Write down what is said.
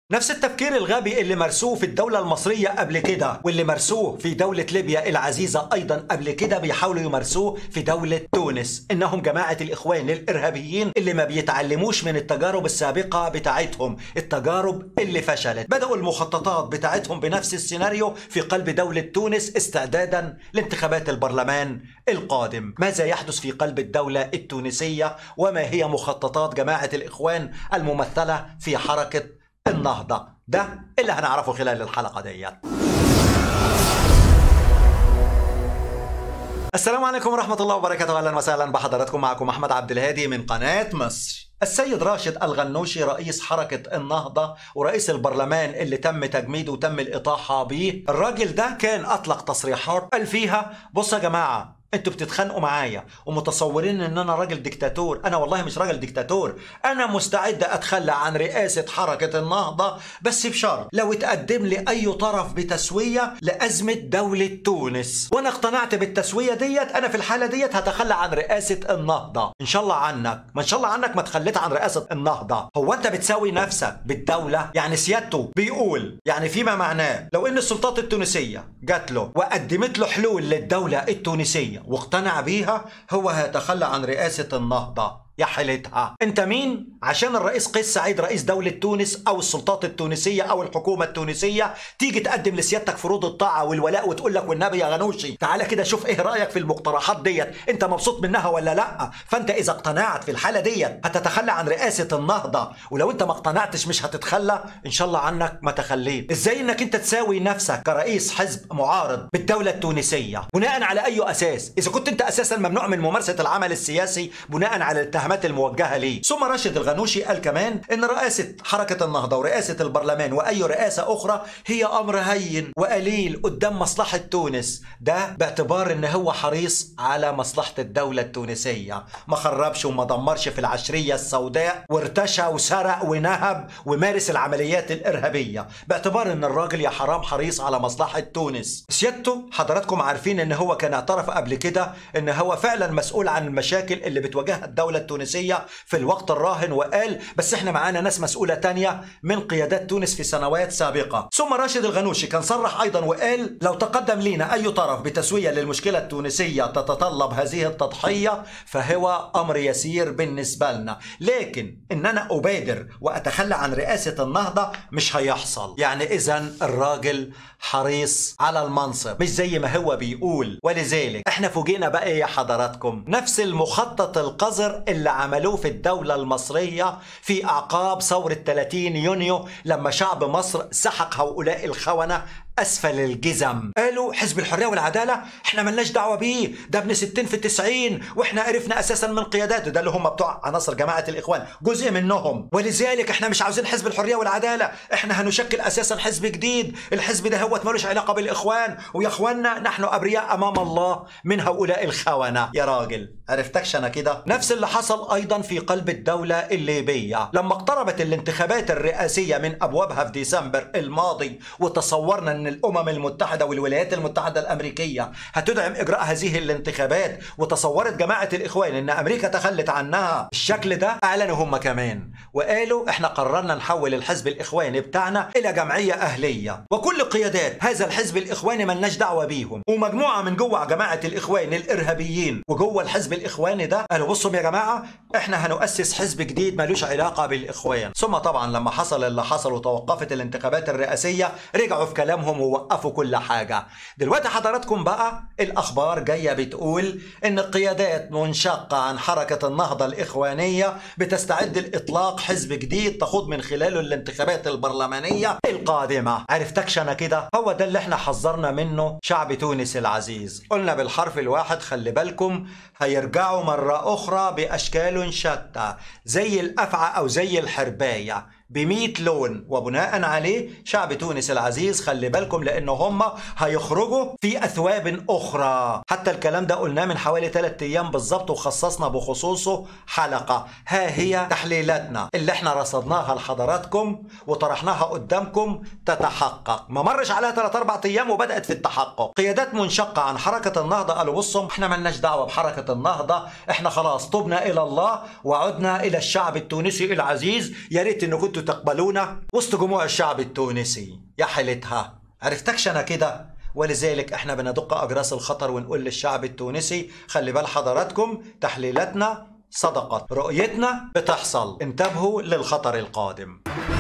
نفس التفكير الغبي اللي مرسوه في الدولة المصرية قبل كده واللي مرسوه في دولة ليبيا العزيزة أيضا قبل كده بيحاولوا يمارسوه في دولة تونس إنهم جماعة الإخوان الإرهابيين اللي ما بيتعلموش من التجارب السابقة بتاعتهم التجارب اللي فشلت بدأوا المخططات بتاعتهم بنفس السيناريو في قلب دولة تونس استعدادا لانتخابات البرلمان القادم ماذا يحدث في قلب الدولة التونسية وما هي مخططات جماعة الإخوان الممثلة في حركة النهضة ده اللي هنعرفه خلال الحلقة ديت السلام عليكم ورحمة الله وبركاته أهلا وسهلا بحضراتكم معكم أحمد عبد الهادي من قناة مصر السيد راشد الغنوشي رئيس حركة النهضة ورئيس البرلمان اللي تم تجميده وتم الإطاحة بيه الراجل ده كان أطلق تصريحات قال فيها بصوا يا جماعة انتوا بتتخانقوا معايا ومتصورين ان انا راجل ديكتاتور انا والله مش راجل ديكتاتور انا مستعد اتخلى عن رئاسة حركة النهضة بس بشرط لو اتقدم لي اي طرف بتسوية لازمة دولة تونس وانا اقتنعت بالتسوية ديت انا في الحالة ديت هتخلى عن رئاسة النهضة ان شاء الله عنك ما ان شاء الله عنك ما تخليت عن رئاسة النهضة هو انت بتساوي نفسك بالدولة يعني سيادته بيقول يعني فيما معناه لو ان السلطات التونسية جات له وقدمت له حلول للدولة التونسية واقتنع بيها هو هيتخلى عن رئاسة النهضة يا حيلتها انت مين عشان الرئيس قيس سعيد رئيس دولة تونس او السلطات التونسية او الحكومة التونسية تيجي تقدم لسيادتك فروض الطاعة والولاء وتقول لك والنبي يا غنوشي تعالى كده شوف ايه رأيك في المقترحات ديت انت مبسوط منها ولا لا فانت اذا اقتنعت في الحالة ديت هتتخلى عن رئاسة النهضة ولو انت ما اقتنعتش مش هتتخلى ان شاء الله عنك ما تخليت ازاي انك انت تساوي نفسك كرئيس حزب معارض بالدولة التونسية بناء على اي اساس اذا كنت انت اساسا ممنوع من ممارسة العمل السياسي بناء على الاتهامات الاتهامات الموجهه ليه ثم راشد الغنوشي قال كمان ان رئاسه حركه النهضه ورئاسه البرلمان واي رئاسه اخرى هي امر هين وقليل قدام مصلحه تونس ده باعتبار ان هو حريص على مصلحه الدوله التونسيه ما خربش وما دمرش في العشريه السوداء وارتشى وسرق ونهب ومارس العمليات الارهابيه باعتبار ان الراجل يا حرام حريص على مصلحه تونس سيادته حضراتكم عارفين ان هو كان اعترف قبل كده ان هو فعلا مسؤول عن المشاكل اللي بتواجهها الدوله التونسيه التونسية في الوقت الراهن وقال بس احنا معانا ناس مسؤولة تانية من قيادات تونس في سنوات سابقة ثم راشد الغنوشي كان صرح أيضا وقال لو تقدم لنا أي طرف بتسوية للمشكلة التونسية تتطلب هذه التضحية فهو أمر يسير بالنسبة لنا لكن إن أنا أبادر وأتخلى عن رئاسة النهضة مش هيحصل يعني إذا الراجل حريص على المنصب مش زي ما هو بيقول ولذلك احنا فوجئنا بقى يا حضراتكم نفس المخطط القذر اللي عملوه في الدولة المصرية في أعقاب ثورة 30 يونيو لما شعب مصر سحق هؤلاء الخونة اسفل الجزم قالوا حزب الحريه والعداله احنا ملناش دعوه بيه ده ابن 60 في 90 واحنا عرفنا اساسا من قياداته ده اللي هم بتوع عناصر جماعه الاخوان جزء منهم ولذلك احنا مش عاوزين حزب الحريه والعداله احنا هنشكل اساسا حزب جديد الحزب ده هو ملوش علاقه بالاخوان ويا اخواننا نحن ابرياء امام الله من هؤلاء الخونه يا راجل عرفتكش انا كده نفس اللي حصل ايضا في قلب الدوله الليبيه لما اقتربت الانتخابات الرئاسيه من ابوابها في ديسمبر الماضي وتصورنا ان الامم المتحده والولايات المتحده الامريكيه هتدعم اجراء هذه الانتخابات وتصورت جماعه الاخوان ان امريكا تخلت عنها الشكل ده اعلنوا هم كمان وقالوا احنا قررنا نحول الحزب الاخواني بتاعنا الى جمعيه اهليه وكل قيادات هذا الحزب الاخواني ملناش دعوه بيهم ومجموعه من جوه جماعه الاخوان الارهابيين وجوه الحزب الاخواني ده قالوا بصوا يا جماعه احنا هنؤسس حزب جديد ملوش علاقه بالاخوان ثم طبعا لما حصل اللي حصل وتوقفت الانتخابات الرئاسيه رجعوا في كلامهم ووقفوا كل حاجه دلوقتي حضراتكم بقى الاخبار جايه بتقول ان القيادات منشقه عن حركه النهضه الاخوانيه بتستعد لاطلاق حزب جديد تخوض من خلاله الانتخابات البرلمانيه القادمه عرفتكش انا كده هو ده اللي احنا حذرنا منه شعب تونس العزيز قلنا بالحرف الواحد خلي بالكم هيرجعوا مرة أخرى بأشكال شتى زي الأفعى أو زي الحرباية بمئة لون وبناء عليه شعب تونس العزيز خلي بالكم لأنه هم هيخرجوا في أثواب أخرى حتى الكلام ده قلناه من حوالي ثلاثة أيام بالظبط وخصصنا بخصوصه حلقة ها هي تحليلاتنا اللي احنا رصدناها لحضراتكم وطرحناها قدامكم تتحقق ما مرش عليها ثلاث أربع أيام وبدأت في التحقق قيادات منشقة عن حركة النهضة قالوا بصوا احنا ملناش دعوة بحركة النهضة احنا خلاص تبنا إلى الله وعدنا إلى الشعب التونسي العزيز يا ريت إن كنتوا انتوا تقبلونا وسط جموع الشعب التونسي يا حيلتها عرفتكش انا كده ولذلك احنا بندق اجراس الخطر ونقول للشعب التونسي خلي بال حضراتكم تحليلاتنا صدقت رؤيتنا بتحصل انتبهوا للخطر القادم